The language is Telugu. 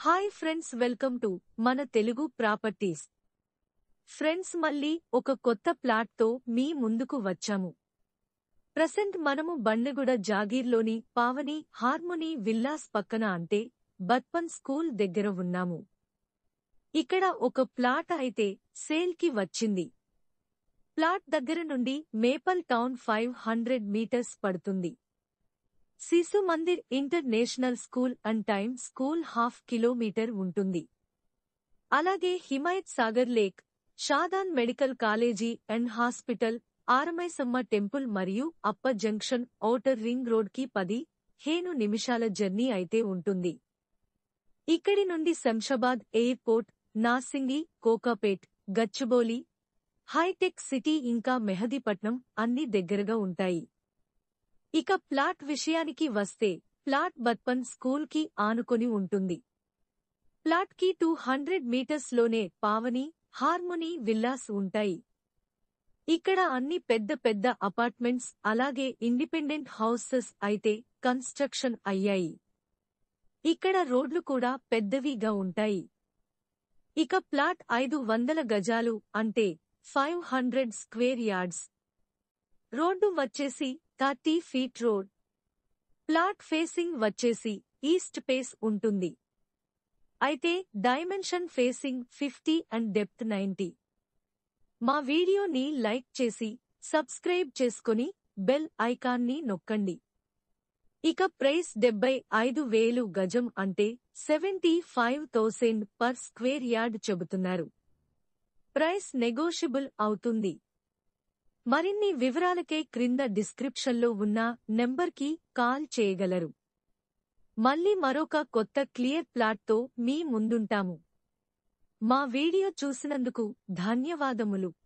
హాయ్ ఫ్రెండ్స్ వెల్కమ్ టు మన తెలుగు ప్రాపర్టీస్ ఫ్రెండ్స్ మళ్ళీ ఒక కొత్త ప్లాట్తో మీ ముందుకు వచ్చాము ప్రసెంట్ మనము బండెగూడ జాగీర్లోని పావని హార్మోనీ విల్లాస్ పక్కన అంటే బట్పన్ స్కూల్ దగ్గర ఉన్నాము ఇక్కడ ఒక ప్లాట్ అయితే సేల్కి వచ్చింది ప్లాట్ దగ్గర నుండి maple town five hundred metres పడుతుంది Shishu Mandir international school and time school half kilometre ఉంటుంది అలాగే Himayat Sagar lake Shadan medical college and hospital Aramaisamma temple మరియు Appa junction outer ring road కి పది హేను నిమిషాల జర్నీ అయితే ఉంటుంది ఇక్కడి నుండి Shamshabad airport Narsingi Kokapet Gachibowli hitech city ఇంకా మెహదీపట్నం అన్ని దగ్గరగా ఉంటాయి ఇక ప్లాట్ విషయానికి వస్తే ప్లాట్ బత్పన్ స్కూల్ కి ఆనుకొని ఉంటుంది ప్లాట్ కి టూ హండ్రెడ్ మీటర్స్ లోనే పావని హార్మోనీ విల్లాస్ ఉంటాయి ఇక్కడ అన్ని పెద్ద పెద్ద అపార్ట్మెంట్స్ అలాగే ఇండిపెండెంట్ హౌసెస్ అయితే కన్స్ట్రక్షన్ అయ్యాయి ఇక్కడ రోడ్లు కూడా పెద్దవిగా ఉంటాయి ఇక ప్లాట్ ఐదు వందల గజాలు అంటే five hundred square yards road వచ్చేసి thirty feet road plot facing వచ్చేసి ఈస్ట్ పేస్ ఉంటుంది అయితే dimension facing fifty and depth ninety మా వీడియోని లైక్ చేసి సబ్స్క్రైబ్ చేసుకుని బెల్ ఐకాన్ని నొక్కండి ఇక ప్రైస్ డెబ్బై ఐదు వేలు గజం అంటే seventy five thousand per square yard చెబుతున్నారు ప్రైస్ నెగోషియబుల్ అవుతుంది మరిన్ని వివరాలకే క్రింద డిస్క్రిప్షన్లో ఉన్న నెంబర్కి కాల్ చేయగలరు మళ్ళీ మరొక కొత్త క్లియర్ ప్లాట్తో మీ ముందుంటాము మా వీడియో చూసినందుకు ధన్యవాదములు